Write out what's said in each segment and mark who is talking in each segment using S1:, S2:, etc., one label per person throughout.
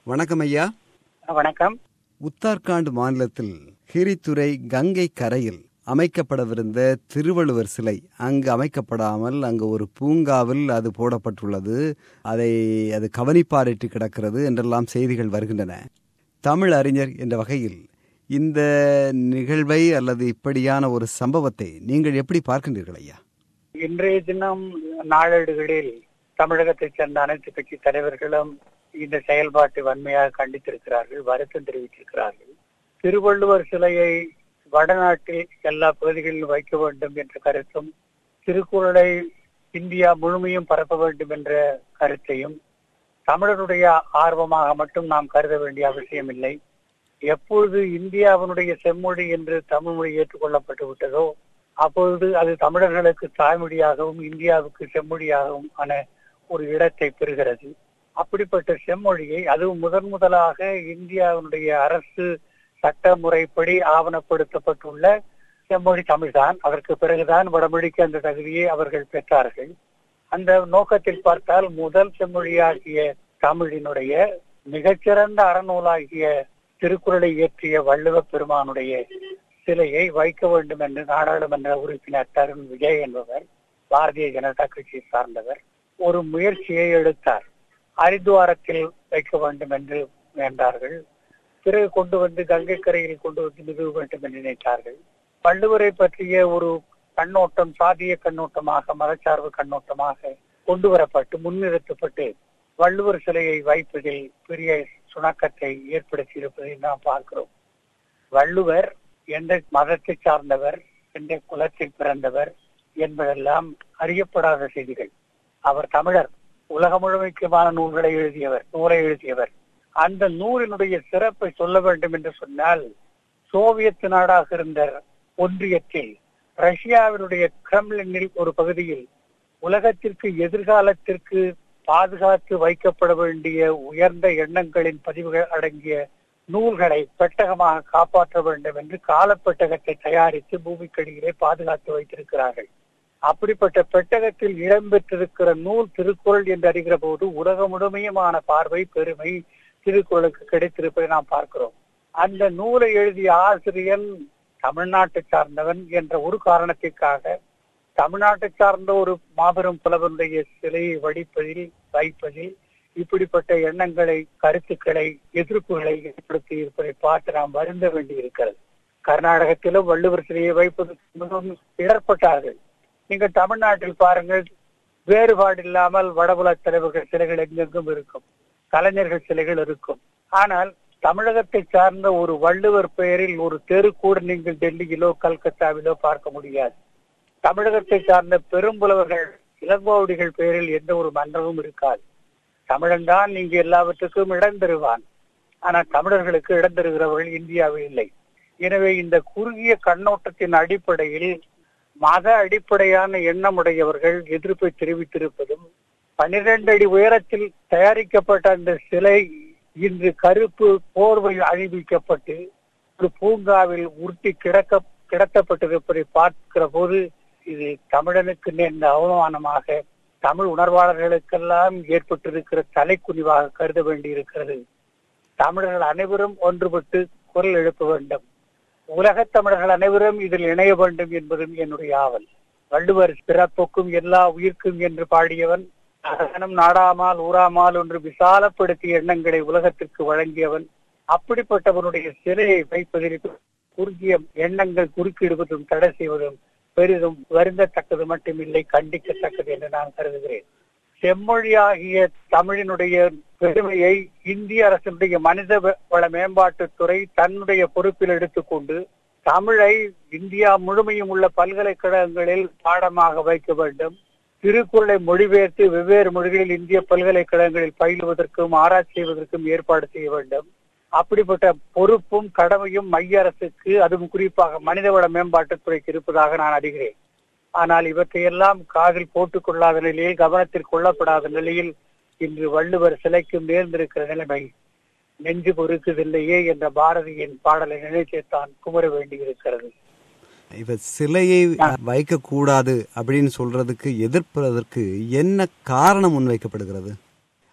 S1: வணக்கம் ஐயா
S2: வணக்கம்
S1: உத்தராகண்ட் மாநிலத்தில் ஹிரித்துறை கங்கை கரையில் அமைக்கப்படவிருந்த திருவள்ளுவர் சிலை அங்கு அமைக்கப்படாமல் அங்கு ஒரு பூங்காவில் அது போடப்பட்டுள்ளது அதை அது கவனிப்பாரிட்டு கிடக்கிறது என்றெல்லாம் செய்திகள் வருகின்றன தமிழ் அறிஞர் என்ற வகையில் இந்த நிகழ்வை அல்லது இப்படியான ஒரு சம்பவத்தை நீங்கள் எப்படி பார்க்கின்றீர்கள் ஐயா
S2: இன்றைய தினம் நாளேடுகளில் தமிழகத்தைச் சேர்ந்த அனைத்து கட்சி தலைவர்களும் இந்த செயல்பாட்டை வன்மையாக கண்டித்திருக்கிறார்கள் வருத்தம் தெரிவித்திருக்கிறார்கள் திருவள்ளுவர் சிலையை வடநாட்டில் எல்லா பகுதிகளிலும் வைக்க வேண்டும் என்ற கருத்தும் திருக்குறளை இந்தியா முழுமையும் பரப்ப வேண்டும் என்ற கருத்தையும் தமிழருடைய ஆர்வமாக மட்டும் நாம் கருத வேண்டிய அவசியம் இல்லை எப்பொழுது இந்தியாவினுடைய செம்மொழி என்று தமிழ் மொழி ஏற்றுக்கொள்ளப்பட்டு விட்டதோ அப்பொழுது அது தமிழர்களுக்கு தாய்மொழியாகவும் இந்தியாவுக்கு செம்மொழியாகவும் ஆன ஒரு இடத்தை பெறுகிறது அப்படிப்பட்ட செம்மொழியை அதுவும் முதன் முதலாக இந்தியாவினுடைய அரசு சட்ட முறைப்படி ஆவணப்படுத்தப்பட்டுள்ள செம்மொழி தமிழ்தான் அதற்கு பிறகுதான் வடமொழிக்கு அந்த தகுதியை அவர்கள் பெற்றார்கள் அந்த நோக்கத்தில் பார்த்தால் முதல் செம்மொழியாகிய தமிழினுடைய மிகச்சிறந்த அறநூலாகிய திருக்குறளை இயற்றிய வள்ளுவ பெருமானுடைய சிலையை வைக்க வேண்டும் என்று நாடாளுமன்ற உறுப்பினர் தருண் விஜய் என்பவர் பாரதிய ஜனதா கட்சியை சார்ந்தவர் ஒரு முயற்சியை எடுத்தார் ஹரித்வாரத்தில் வைக்க வேண்டும் என்று வேண்டார்கள் பிறகு கொண்டு வந்து கங்கை கரையில் கொண்டு வந்து நிறுவ வேண்டும் என்று நினைத்தார்கள் வள்ளுவரை பற்றிய ஒரு கண்ணோட்டம் சாதிய கண்ணோட்டமாக மதச்சார்பு கண்ணோட்டமாக கொண்டு வரப்பட்டு முன்னிறுத்தப்பட்டு வள்ளுவர் சிலையை வைப்பதில் பெரிய சுணக்கத்தை ஏற்படுத்தி இருப்பதை நாம் பார்க்கிறோம் வள்ளுவர் எந்த மதத்தை சார்ந்தவர் எந்த குலத்தில் பிறந்தவர் என்பதெல்லாம் அறியப்படாத செய்திகள் அவர் தமிழர் உலக முழுமைக்குமான நூல்களை எழுதியவர் நூலை எழுதியவர் அந்த நூலினுடைய சிறப்பை சொல்ல வேண்டும் என்று சொன்னால் சோவியத் நாடாக இருந்த ஒன்றியத்தில் ரஷ்யாவினுடைய கிரெம்லினில் ஒரு பகுதியில் உலகத்திற்கு எதிர்காலத்திற்கு பாதுகாத்து வைக்கப்பட வேண்டிய உயர்ந்த எண்ணங்களின் பதிவுகள் அடங்கிய நூல்களை பெட்டகமாக காப்பாற்ற வேண்டும் என்று காலப்பெட்டகத்தை தயாரித்து பூமிக்கடியிலே பாதுகாத்து வைத்திருக்கிறார்கள் அப்படிப்பட்ட பெட்டகத்தில் இடம்பெற்றிருக்கிற நூல் திருக்குறள் என்று அறிகிற போது உலக முழுமையுமான பார்வை பெருமை திருக்குறளுக்கு கிடைத்திருப்பதை நாம் பார்க்கிறோம் அந்த நூலை எழுதிய ஆசிரியன் தமிழ்நாட்டை சார்ந்தவன் என்ற ஒரு காரணத்திற்காக தமிழ்நாட்டை சார்ந்த ஒரு மாபெரும் புலவனுடைய சிலையை வடிப்பதில் வைப்பதில் இப்படிப்பட்ட எண்ணங்களை கருத்துக்களை எதிர்ப்புகளை ஏற்படுத்தி இருப்பதை பார்த்து நாம் வருந்த வேண்டி இருக்கிறது கர்நாடகத்திலும் வள்ளுவர் சிலையை வைப்பதற்கு மிகவும் இடர்பட்டார்கள் நீங்கள் தமிழ்நாட்டில் பாருங்கள் வேறுபாடு இல்லாமல் வடபுல தலைவர்கள் சிலைகள் எங்கெங்கும் இருக்கும் கலைஞர்கள் சிலைகள் இருக்கும் ஆனால் தமிழகத்தை சார்ந்த ஒரு வள்ளுவர் பெயரில் ஒரு தெரு கூட நீங்கள் டெல்லியிலோ கல்கத்தாவிலோ பார்க்க முடியாது தமிழகத்தை சார்ந்த பெரும்புலவர்கள் இளங்கோவடிகள் பெயரில் எந்த ஒரு மன்றமும் இருக்காது தமிழன் தான் நீங்க எல்லாவற்றுக்கும் இடம் தருவான் ஆனால் தமிழர்களுக்கு இடம் தருகிறவர்கள் இந்தியாவில் இல்லை எனவே இந்த குறுகிய கண்ணோட்டத்தின் அடிப்படையில் மத அடிப்படையான எண்ணமுடையவர்கள் எதிர்ப்பை தெரிவித்திருப்பதும் பன்னிரண்டு அடி உயரத்தில் தயாரிக்கப்பட்ட அந்த சிலை இன்று கருப்பு போர்வை அணிவிக்கப்பட்டு ஒரு பூங்காவில் உருட்டி கிடக்க கிடத்தப்பட்டிருப்பதை பார்க்கிற போது இது தமிழனுக்கு நேர்ந்த அவமானமாக தமிழ் உணர்வாளர்களுக்கெல்லாம் ஏற்பட்டிருக்கிற தலைக்குனிவாக கருத வேண்டியிருக்கிறது தமிழர்கள் அனைவரும் ஒன்றுபட்டு குரல் எழுப்ப வேண்டும் உலகத் தமிழர்கள் அனைவரும் இதில் இணைய வேண்டும் என்பதும் என்னுடைய ஆவல் வள்ளுவர் பிறப்புக்கும் எல்லா உயிர்க்கும் என்று பாடியவன் அகனம் நாடாமால் ஊராமால் என்று விசாலப்படுத்திய எண்ணங்களை உலகத்திற்கு வழங்கியவன் அப்படிப்பட்டவனுடைய சிலையை வைப்பதில் குறுகிய எண்ணங்கள் குறுக்கிடுவதும் தடை செய்வதும் பெரிதும் வருந்தத்தக்கது மட்டுமில்லை கண்டிக்கத்தக்கது என்று நான் கருதுகிறேன் செம்மொழியாகிய தமிழினுடைய பெருமையை இந்திய அரசினுடைய மனித வள மேம்பாட்டுத்துறை தன்னுடைய பொறுப்பில் எடுத்துக்கொண்டு தமிழை இந்தியா முழுமையும் உள்ள பல்கலைக்கழகங்களில் பாடமாக வைக்க வேண்டும் திருக்குறளை மொழிபெயர்த்து வெவ்வேறு மொழிகளில் இந்திய பல்கலைக்கழகங்களில் பயிலுவதற்கும் ஆராய்ச்சி செய்வதற்கும் ஏற்பாடு செய்ய வேண்டும் அப்படிப்பட்ட பொறுப்பும் கடமையும் மைய அரசுக்கு அதுவும் குறிப்பாக மனிதவள மேம்பாட்டுத்துறைக்கு இருப்பதாக நான் அறிகிறேன் ஆனால் இவற்றையெல்லாம் காதில் போட்டுக் கொள்ளாத நிலையில் கவனத்தில் கொள்ளப்படாத நிலையில் இன்று வள்ளுவர் சிலைக்கும் நேர்ந்திருக்கிற நிலைமை நெஞ்சு பொறுக்குதில்லையே என்ற பாரதியின் பாடலை நினைத்துத்தான் குமர வேண்டியிருக்கிறது
S1: இப்ப சிலையை வைக்க கூடாது அப்படின்னு சொல்றதுக்கு எதிர்ப்பதற்கு என்ன காரணம் முன்வைக்கப்படுகிறது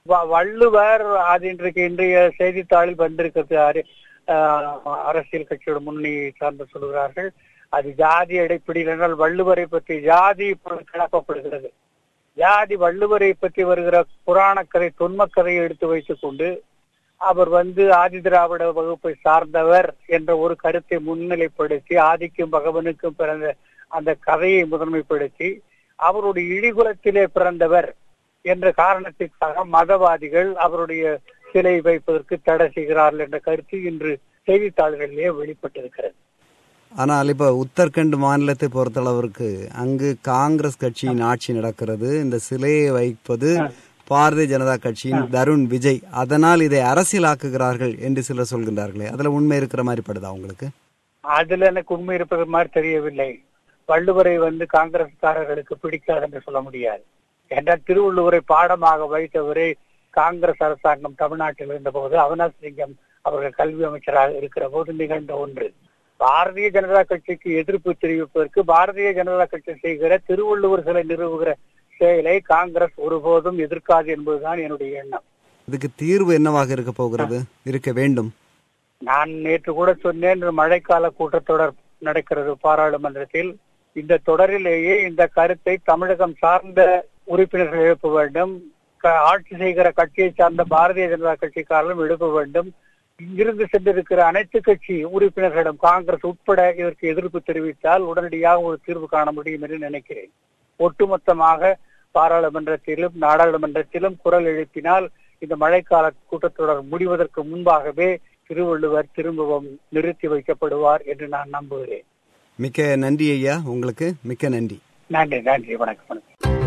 S2: வ- வள்ளுவர் அது இன்றைக்கு இன்றைய செய்தித்தாளில் வந்திருக்கிறது அரி- ஆஹ் அரசியல் கட்சியோட முன்னணி சார்ந்து சொல்கிறார்கள் அது ஜாதி அடிப்படையில் என்றால் வள்ளுவரை பற்றி ஜாதி இப்பொழுது கிளப்பப்படுகிறது ஜாதி வள்ளுவரை பற்றி வருகிற புராணக்கதை தொன்மக்கதையை எடுத்து வைத்துக் கொண்டு அவர் வந்து ஆதி திராவிட வகுப்பை சார்ந்தவர் என்ற ஒரு கருத்தை முன்னிலைப்படுத்தி ஆதிக்கும் பகவனுக்கும் பிறந்த அந்த கதையை முதன்மைப்படுத்தி அவருடைய இழிகுலத்திலே பிறந்தவர் என்ற காரணத்திற்காக மதவாதிகள் அவருடைய சிலை வைப்பதற்கு தடை செய்கிறார்கள் என்ற கருத்து இன்று செய்தித்தாள்களிலே வெளிப்பட்டிருக்கிறது
S1: ஆனால் இப்ப உத்தரகண்ட் மாநிலத்தை பொறுத்தளவிற்கு அங்கு காங்கிரஸ் கட்சியின் ஆட்சி நடக்கிறது இந்த சிலையை வைப்பது பாரதிய ஜனதா கட்சியின் தருண் விஜய் அதனால் இதை அரசியலாக்குகிறார்கள் என்று சிலர் சொல்கின்றார்களே அதுல உண்மை இருக்கிற மாதிரி படுதா உங்களுக்கு
S2: அதுல எனக்கு உண்மை இருப்பது மாதிரி தெரியவில்லை வள்ளுவரை வந்து காங்கிரஸ்காரர்களுக்கு பிடிக்காது என்று சொல்ல முடியாது என்றால் திருவள்ளுவரை பாடமாக வைத்தவரை காங்கிரஸ் அரசாங்கம் தமிழ்நாட்டில் இருந்தபோது அவினாஷ் லிங்கம் அவர்கள் கல்வி அமைச்சராக இருக்கிற போது நிகழ்ந்த ஒன்று பாரதிய ஜனதா கட்சிக்கு எதிர்ப்பு தெரிவிப்பதற்கு பாரதிய ஜனதா கட்சி செய்கிற திருவள்ளுவர் சிலை நிறுவுகிற செயலை காங்கிரஸ் ஒருபோதும் எதிர்க்காது என்பதுதான் என்னுடைய எண்ணம்
S1: இதுக்கு தீர்வு என்னவாக இருக்க போகிறது இருக்க வேண்டும்
S2: நான் நேற்று கூட சொன்னேன் இந்த மழைக்கால கூட்டத்தொடர் நடக்கிறது பாராளுமன்றத்தில் இந்த தொடரிலேயே இந்த கருத்தை தமிழகம் சார்ந்த உறுப்பினர்கள் எழுப்ப வேண்டும் க- ஆட்சி செய்கிற கட்சியை சார்ந்த பாரதிய ஜனதா கட்சிக்காரர்களும் எழுப்ப வேண்டும் இங்கிருந்து சென்றிருக்கிற அனைத்து கட்சி உறுப்பினர்களிடம் காங்கிரஸ் உட்பட இதற்கு எதிர்ப்பு தெரிவித்தால் உடனடியாக ஒரு தீர்வு காண முடியும் என்று நினைக்கிறேன் ஒட்டுமொத்தமாக பாராளுமன்றத்திலும் நாடாளுமன்றத்திலும் குரல் எழுப்பினால் இந்த மழைக்கால கூட்டத்தொடர் முடிவதற்கு முன்பாகவே திருவள்ளுவர் திரும்பவும் நிறுத்தி வைக்கப்படுவார் என்று நான் நம்புகிறேன்
S1: மிக்க நன்றி ஐயா உங்களுக்கு மிக்க நன்றி
S2: நன்றி நன்றி வணக்கம் வணக்கம்